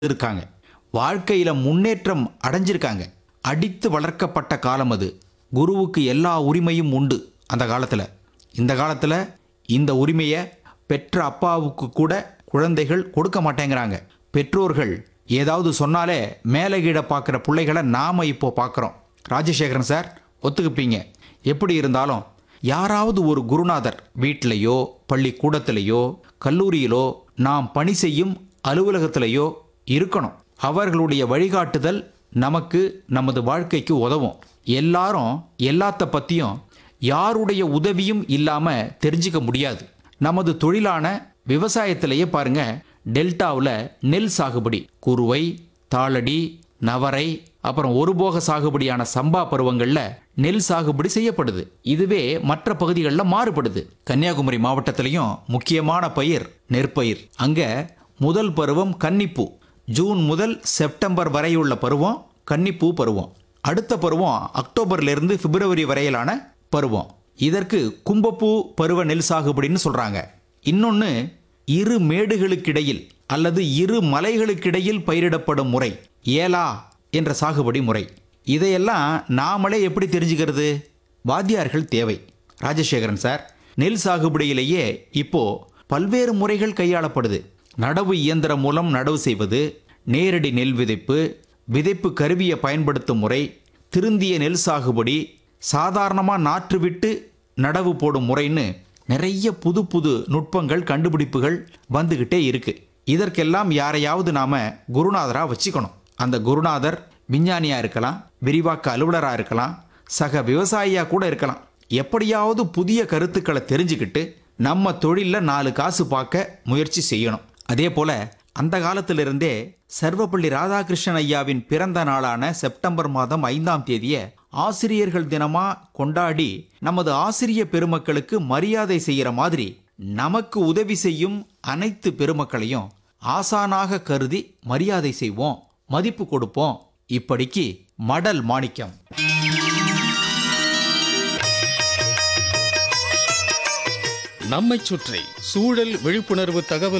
இருக்காங்க வாழ்க்கையில முன்னேற்றம் அடைஞ்சிருக்காங்க அடித்து வளர்க்கப்பட்ட காலம் அது குருவுக்கு எல்லா உரிமையும் உண்டு அந்த காலத்துல இந்த காலத்துல இந்த உரிமையை பெற்ற அப்பாவுக்கு கூட குழந்தைகள் கொடுக்க மாட்டேங்கிறாங்க பெற்றோர்கள் ஏதாவது சொன்னாலே மேலே கீழே பார்க்குற பிள்ளைகளை நாம இப்போ பார்க்குறோம் ராஜசேகரன் சார் ஒத்துக்குப்பீங்க எப்படி இருந்தாலும் யாராவது ஒரு குருநாதர் வீட்டிலேயோ பள்ளிக்கூடத்திலேயோ கல்லூரியிலோ நாம் பணி செய்யும் அலுவலகத்திலேயோ இருக்கணும் அவர்களுடைய வழிகாட்டுதல் நமக்கு நமது வாழ்க்கைக்கு உதவும் எல்லாரும் எல்லாத்த பற்றியும் யாருடைய உதவியும் இல்லாமல் தெரிஞ்சுக்க முடியாது நமது தொழிலான விவசாயத்திலேயே பாருங்க டெல்டாவில் நெல் சாகுபடி குறுவை தாளடி நவரை அப்புறம் ஒரு போக சாகுபடியான சம்பா பருவங்களில் நெல் சாகுபடி செய்யப்படுது இதுவே மற்ற பகுதிகளில் மாறுபடுது கன்னியாகுமரி மாவட்டத்திலையும் முக்கியமான பயிர் நெற்பயிர் அங்க முதல் பருவம் கன்னிப்பூ ஜூன் முதல் செப்டம்பர் வரையுள்ள பருவம் கன்னிப்பூ பருவம் அடுத்த பருவம் அக்டோபர்லேருந்து பிப்ரவரி வரையிலான பருவம் இதற்கு கும்பப்பூ பருவ நெல் சாகுபடின்னு சொல்றாங்க இன்னொன்று இரு மேடுகளுக்கிடையில் அல்லது இரு மலைகளுக்கிடையில் பயிரிடப்படும் முறை ஏலா என்ற சாகுபடி முறை இதையெல்லாம் நாமளே எப்படி தெரிஞ்சுக்கிறது வாத்தியார்கள் தேவை ராஜசேகரன் சார் நெல் சாகுபடியிலேயே இப்போ பல்வேறு முறைகள் கையாளப்படுது நடவு இயந்திரம் மூலம் நடவு செய்வது நேரடி நெல் விதைப்பு விதைப்பு கருவியை பயன்படுத்தும் முறை திருந்திய நெல் சாகுபடி சாதாரணமாக நாற்று விட்டு நடவு போடும் முறைன்னு நிறைய புது புது நுட்பங்கள் கண்டுபிடிப்புகள் வந்துக்கிட்டே இருக்கு இதற்கெல்லாம் யாரையாவது நாம குருநாதரா வச்சுக்கணும் அந்த குருநாதர் விஞ்ஞானியா இருக்கலாம் விரிவாக்க அலுவலரா இருக்கலாம் சக விவசாயியா கூட இருக்கலாம் எப்படியாவது புதிய கருத்துக்களை தெரிஞ்சுக்கிட்டு நம்ம தொழில்ல நாலு காசு பார்க்க முயற்சி செய்யணும் அதே போல அந்த காலத்திலிருந்தே சர்வப்பள்ளி ராதாகிருஷ்ணன் ஐயாவின் பிறந்த நாளான செப்டம்பர் மாதம் ஐந்தாம் தேதியை ஆசிரியர்கள் தினமா கொண்டாடி நமது ஆசிரிய பெருமக்களுக்கு மரியாதை செய்யற மாதிரி நமக்கு உதவி செய்யும் அனைத்து பெருமக்களையும் ஆசானாக கருதி மரியாதை செய்வோம் மதிப்பு கொடுப்போம் இப்படிக்கு மடல் மாணிக்கம் நம்மைச் சுற்றி சூழல் விழிப்புணர்வு தகவல்